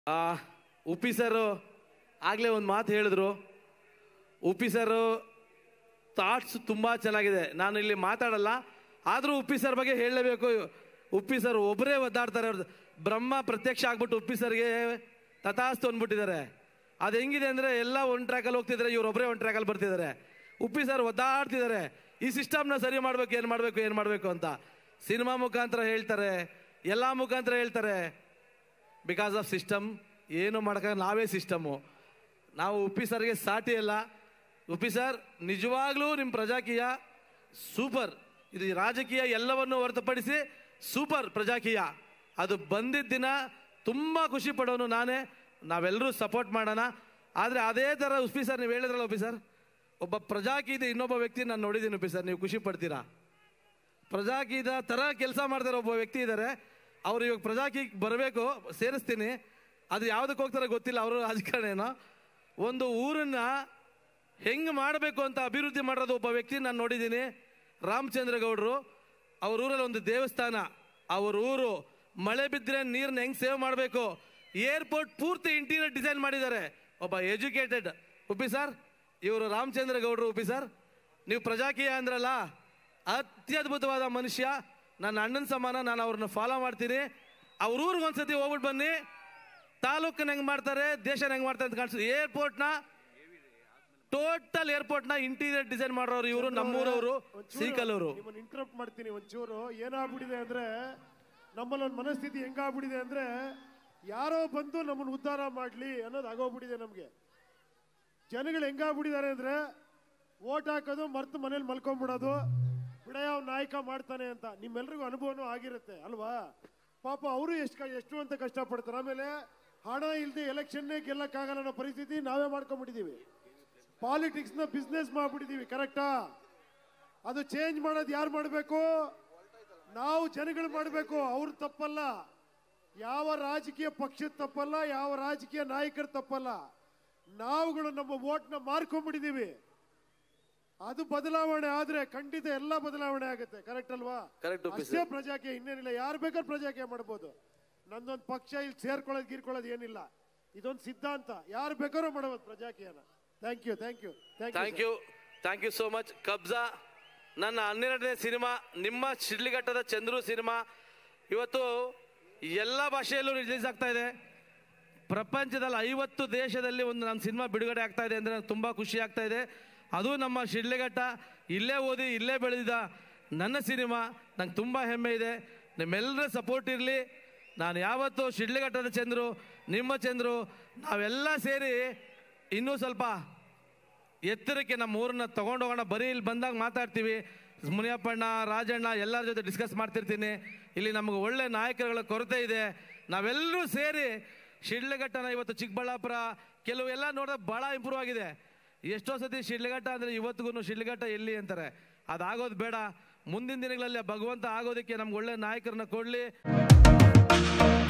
ಆ, ಉಪ್ಪಿ ಸರ್ ಆಗಲೇ ಒಂದು ಮಾತು ಹೇಳಿದ್ರು ಉಪ್ಪಿ ಸರ್ ಥಾಟ್ಸ್ ತುಂಬ ಚೆನ್ನಾಗಿದೆ ನಾನು ಇಲ್ಲಿ ಮಾತಾಡಲ್ಲ ಆದರೂ ಉಪ್ಪಿ ಸರ್ ಬಗ್ಗೆ ಹೇಳಲೇಬೇಕು ಉಪ್ಪಿ ಸರ್ ಒಬ್ಬರೇ ಒದ್ದಾಡ್ತಾರೆ ಅವ್ರು ಬ್ರಹ್ಮ ಪ್ರತ್ಯಕ್ಷ ಆಗ್ಬಿಟ್ಟು ಉಪ್ಪಿ ಸರ್ಗೆ ತಥಾಸ್ತು ಅಂದ್ಬಿಟ್ಟಿದ್ದಾರೆ ಅದು ಹೆಂಗಿದೆ ಅಂದರೆ ಎಲ್ಲ ಒಂದು ಟ್ರ್ಯಾಕಲ್ಲಿ ಹೋಗ್ತಿದ್ದಾರೆ ಇವ್ರು ಒಬ್ಬರೇ ಒಂದು ಟ್ರ್ಯಾಕಲ್ಲಿ ಬರ್ತಿದ್ದಾರೆ ಉಪ್ಪಿ ಸರ್ ಒದ್ದಾಡ್ತಿದ್ದಾರೆ ಈ ಸಿಸ್ಟಮ್ನ ಸರಿ ಮಾಡಬೇಕು ಏನು ಮಾಡಬೇಕು ಏನು ಮಾಡಬೇಕು ಅಂತ ಸಿನಿಮಾ ಮುಖಾಂತರ ಹೇಳ್ತಾರೆ ಎಲ್ಲ ಮುಖಾಂತರ ಹೇಳ್ತಾರೆ ಬಿಕಾಸ್ ಆಫ್ ಸಿಸ್ಟಮ್ ಏನು ಮಾಡೋಕೆ ನಾವೇ ಸಿಸ್ಟಮ್ಮು ನಾವು ಉಪ್ಪಿ ಸರ್ಗೆ ಸಾಟಿ ಅಲ್ಲ ಉಪ್ಪಿ ಸರ್ ನಿಜವಾಗ್ಲೂ ನಿಮ್ಮ ಪ್ರಜಾಕೀಯ ಸೂಪರ್ ಇದು ಈ ರಾಜಕೀಯ ಎಲ್ಲವನ್ನು ಹೊರತುಪಡಿಸಿ ಸೂಪರ್ ಪ್ರಜಾಕೀಯ ಅದು ಬಂದಿದ್ದ ದಿನ ತುಂಬ ಖುಷಿ ಪಡೋನು ನಾನೇ ನಾವೆಲ್ಲರೂ ಸಪೋರ್ಟ್ ಮಾಡೋಣ ಆದರೆ ಅದೇ ಥರ ಉಪ್ಪಿ ಸರ್ ನೀವು ಹೇಳಿದ್ರಲ್ಲ ಉಪ್ಪಿ ಸರ್ ಒಬ್ಬ ಪ್ರಜಾಕೀಯದ ಇನ್ನೊಬ್ಬ ವ್ಯಕ್ತಿ ನಾನು ನೋಡಿದ್ದೀನಿ ಉಪ್ಪಿ ಸರ್ ನೀವು ಖುಷಿ ಪಡ್ತೀರಾ ಪ್ರಜಾಕೀಯದ ಥರ ಕೆಲಸ ಮಾಡ್ತಾರೆ ಒಬ್ಬ ವ್ಯಕ್ತಿ ಇದ್ದಾರೆ ಅವ್ರು ಇವಾಗ ಪ್ರಜಾಕೀಯಕ್ಕೆ ಬರಬೇಕು ಸೇರಿಸ್ತೀನಿ ಅದು ಯಾವುದಕ್ಕೆ ಹೋಗ್ತಾರೆ ಗೊತ್ತಿಲ್ಲ ಅವರು ರಾಜಕಾರಣ ಒಂದು ಊರನ್ನ ಹೆಂಗೆ ಮಾಡಬೇಕು ಅಂತ ಅಭಿವೃದ್ಧಿ ಮಾಡೋದು ಒಬ್ಬ ವ್ಯಕ್ತಿ ನಾನು ನೋಡಿದ್ದೀನಿ ರಾಮಚಂದ್ರ ಗೌಡರು ಅವ್ರ ಊರಲ್ಲಿ ಒಂದು ದೇವಸ್ಥಾನ ಅವ್ರ ಊರು ಮಳೆ ಬಿದ್ದರೆ ನೀರನ್ನ ಹೆಂಗೆ ಸೇವ್ ಮಾಡಬೇಕು ಏರ್ಪೋರ್ಟ್ ಪೂರ್ತಿ ಇಂಟೀರಿಯರ್ ಡಿಸೈನ್ ಮಾಡಿದ್ದಾರೆ ಒಬ್ಬ ಎಜುಕೇಟೆಡ್ ಉಪ್ಪಿ ಸರ್ ಇವರು ರಾಮಚಂದ್ರ ಗೌಡರು ಉಪ್ಪಿ ಸರ್ ನೀವು ಪ್ರಜಾಕೀಯ ಅಂದ್ರಲ್ಲ ಅತ್ಯದ್ಭುತವಾದ ಮನುಷ್ಯ ನನ್ನ ಅಣ್ಣನ ಸಮಾನ ನಾನು ಅವ್ರನ್ನ ಫಾಲೋ ಮಾಡ್ತೀನಿ ಅವ್ರ ಊರಿಗೆ ಒಂದ್ಸತಿ ಹೋಗ್ಬಿಟ್ಟು ಬನ್ನಿ ತಾಲೂಕನ್ನ ಹೆಂಗ್ ಮಾಡ್ತಾರೆ ದೇಶನ ಹೆಂಗ್ ಮಾಡ್ತಾರೆ ಅಂತ ಕಾಣಿಸ್ತದೆ ಏರ್ಪೋರ್ಟ್ನ ಟೋಟಲ್ ಏರ್ಪೋರ್ಟ್ನ ಇಂಟೀರಿಯರ್ ಡಿಸೈನ್ ಮಾಡೋರು ಇವರು ನಮ್ಮೂರವರು ಸೀಕಲ್ ಅವರು ನಿಮ್ಮನ್ನ ಇಂಟರಪ್ಟ್ ಮಾಡ್ತೀನಿ ಒಂಚೂರು ಏನಾಗ್ಬಿಟ್ಟಿದೆ ಅಂದ್ರೆ ನಮ್ಮಲ್ಲಿ ಒಂದು ಮನಸ್ಥಿತಿ ಹೆಂಗಾಗ್ಬಿಟ್ಟಿದೆ ಅಂದ್ರೆ ಯಾರೋ ಬಂದು ನಮ್ಮನ್ನ ಉದ್ಧಾರ ಮಾಡ್ಲಿ ಅನ್ನೋದು ಆಗೋಗ್ಬಿಟ್ಟಿದೆ ನಮ್ಗೆ ಜನಗಳು ಹೆಂಗಾಗ್ಬಿಟ್ಟಿದ್ದಾರೆ ಅಂದ್ರೆ ಓಟ್ ಹಾಕೋದು ಮರ್ತು ಮನೇಲಿ ಮಲ್ಕೊಂಡ್ಬಿಡೋದು ಬಿಡಯ ಅವ್ನ್ ನಾಯಕ ಮಾಡ್ತಾನೆ ಅಂತ ನಿಮ್ಮೆಲ್ರಿಗೂ ಅನುಭವನೂ ಆಗಿರುತ್ತೆ ಅಲ್ವಾ ಪಾಪ ಅವರು ಎಷ್ಟು ಎಷ್ಟು ಅಂತ ಕಷ್ಟಪಡ್ತಾರೆ ಆಮೇಲೆ ಹಣ ಇಲ್ಲದೆ ಎಲೆಕ್ಷನ್ನೇ ಗೆಲ್ಲಕ್ಕಾಗಲ್ಲ ಅನ್ನೋ ಪರಿಸ್ಥಿತಿ ನಾವೇ ಮಾಡ್ಕೊಂಡ್ಬಿಟ್ಟಿದೀವಿ ಪಾಲಿಟಿಕ್ಸ್ ನ ಬಿಸ್ನೆಸ್ ಮಾಡ್ಬಿಟ್ಟಿದೀವಿ ಕರೆಕ್ಟಾ ಅದು ಚೇಂಜ್ ಮಾಡೋದು ಯಾರು ಮಾಡಬೇಕು ನಾವು ಜನಗಳು ಮಾಡಬೇಕು ಅವ್ರ ತಪ್ಪಲ್ಲ ಯಾವ ರಾಜಕೀಯ ಪಕ್ಷದ ತಪ್ಪಲ್ಲ ಯಾವ ರಾಜಕೀಯ ನಾಯಕರ ತಪ್ಪಲ್ಲ ನಾವುಗಳು ನಮ್ಮ ವೋಟ್ನ ಮಾರ್ಕೊಂಡ್ಬಿಟ್ಟಿದೀವಿ ಅದು ಬದಲಾವಣೆ ಆದ್ರೆ ಖಂಡಿತ ಎಲ್ಲ ಬದಲಾವಣೆ ಆಗುತ್ತೆ ಕರೆಕ್ಟ್ ಅಲ್ವಾ Correct, ಒಪ್ಪಿ ಅಷ್ಟೇ ಪ್ರಜಾಕೀಯ ಇನ್ನೇನಿಲ್ಲ ಯಾರು ಬೇಕಾದ್ರೆ ಪ್ರಜಾಕೀಯ ಮಾಡ್ಬೋದು ನಂದೊಂದು ಪಕ್ಷ ಇಲ್ಲಿ ಸೇರ್ಕೊಳ್ಳೋದು ಗೀರ್ಕೊಳ್ಳೋದು ಏನಿಲ್ಲ ಇದೊಂದು ಸಿದ್ಧಾಂತ ಯಾರು ಬೇಕಾದ್ರೂ ಮಾಡಬಹುದು ಪ್ರಜಾಕೀಯನ thank you thank you thank you thank you so much Kabzaa ನನ್ನ ಹನ್ನೆರಡನೇ ಸಿನಿಮಾ ನಿಮ್ಮ ಶಿಡ್ಲಿಘಟ್ಟದ ಚಂದ್ರು ಸಿನಿಮಾ ಇವತ್ತು ಎಲ್ಲ ಭಾಷೆಯಲ್ಲೂ ರಿಲೀಸ್ ಆಗ್ತಾ ಇದೆ ಪ್ರಪಂಚದಲ್ಲಿ ಐವತ್ತು ದೇಶದಲ್ಲಿ ಒಂದು ನನ್ನ ಸಿನಿಮಾ ಬಿಡುಗಡೆ ಆಗ್ತಾ ಇದೆ ಅಂದರೆ ತುಂಬ ಖುಷಿ ಆಗ್ತಾ ಇದೆ ಅದು ನಮ್ಮ ಶಿಡ್ಲಿಘಟ್ಟ ಇಲ್ಲೇ ಓದಿ ಇಲ್ಲೇ ಬೆಳೆದಿದ್ದ ನನ್ನ ಸಿನಿಮಾ ನಂಗೆ ತುಂಬ ಹೆಮ್ಮೆ ಇದೆ ನಿಮ್ಮೆಲ್ಲರ ಸಪೋರ್ಟ್ ಇರಲಿ ನಾನು ಯಾವತ್ತೂ ಶಿಡ್ಲಿಘಟ್ಟದ ಚಂದ್ರು ನಿಮ್ಮ ಚಂದ್ರು ನಾವೆಲ್ಲ ಸೇರಿ ಇನ್ನೂ ಸ್ವಲ್ಪ ಎತ್ತರಕ್ಕೆ ನಮ್ಮ ಊರನ್ನ ತಗೊಂಡು ಹೋಗೋಣ ಬರೀ ಇಲ್ಲಿ ಬಂದಾಗ ಮಾತಾಡ್ತೀವಿ ಮುನಿಯಪ್ಪಣ್ಣ ರಾಜಣ್ಣ ಎಲ್ಲರ ಜೊತೆ ಡಿಸ್ಕಸ್ ಮಾಡ್ತಿರ್ತೀನಿ ಇಲ್ಲಿ ನಮಗೆ ಒಳ್ಳೆ ನಾಯಕರುಗಳ ಕೊರತೆ ಇದೆ ನಾವೆಲ್ಲರೂ ಸೇರಿ ಶಿಡ್ಲಘಟ್ಟನ ಇವತ್ತು ಚಿಕ್ಕಬಳ್ಳಾಪುರ ಕೆಲವು ಎಲ್ಲ ನೋಡಿದ್ರೆ ಭಾಳ ಇಂಪ್ರೂವ್ ಆಗಿದೆ ಎಷ್ಟೋ ಸತಿ ಶಿಡ್ಲಘಟ್ಟ ಅಂದರೆ ಇವತ್ತಿಗೂ ಶಿಡ್ಲಘಟ್ಟ ಎಲ್ಲಿ ಅಂತಾರೆ ಅದಾಗೋದು ಬೇಡ ಮುಂದಿನ ದಿನಗಳಲ್ಲಿ ಭಗವಂತ ಆಗೋದಕ್ಕೆ ನಮ್ಗೆ ಒಳ್ಳೆ ನಾಯಕರನ್ನ ಕೊಡಲಿ